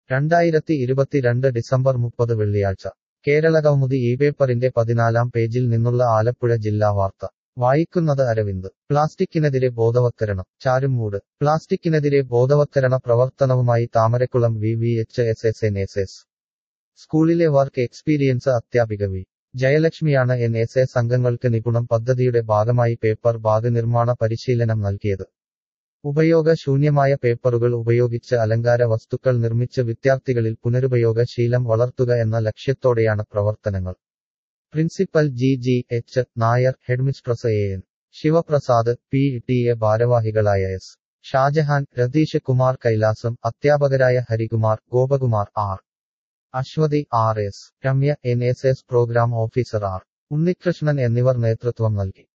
രണ്ടായിരത്തി ഇരുപത്തിരണ്ട് ഡിസംബർ മുപ്പത് വെള്ളിയാഴ്ച കേരളകൗമുദി ഈ പേപ്പറിന്റെ പതിനാലാം പേജിൽ നിന്നുള്ള ആലപ്പുഴ ജില്ലാ വാർത്ത വായിക്കുന്നത് അരവിന്ദ് പ്ലാസ്റ്റിക്കിനെതിരെ ബോധവത്കരണം ചാരുമൂട് പ്ലാസ്റ്റിക്കിനെതിരെ ബോധവത്കരണ പ്രവർത്തനവുമായി Thamarakulam V V H S S N S S സ്കൂളിലെ വർക്ക് എക്സ്പീരിയൻസ് അധ്യാപിക വി ജയലക്ഷ്മിയാണ് എൻ എസ് എസ് അംഗങ്ങൾക്ക് നിപുണം പദ്ധതിയുടെ ഭാഗമായി പേപ്പർ ബാഗ് നിർമ്മാണ പരിശീലനം നൽകിയത് ഉപയോഗശൂന്യമായ പേപ്പറുകൾ ഉപയോഗിച്ച് അലങ്കാര വസ്തുക്കൾ നിർമ്മിച്ച് വിദ്യാർത്ഥികളിൽ പുനരുപയോഗ ശീലം വളർത്തുക എന്ന ലക്ഷ്യത്തോടെയാണ് പ്രവർത്തനങ്ങൾ principal G G H Nair headmistress A N Sivaprasad P T A ഭാരവാഹികളായ എസ് ഷാജഹാൻ രതീഷ് കുമാർ കൈലാസം അധ്യാപകരായ Harikumar Gopakumar R Aswathy R S Ramya N S S programme officer R Unnikrishnan എന്നിവർ നേതൃത്വം നൽകി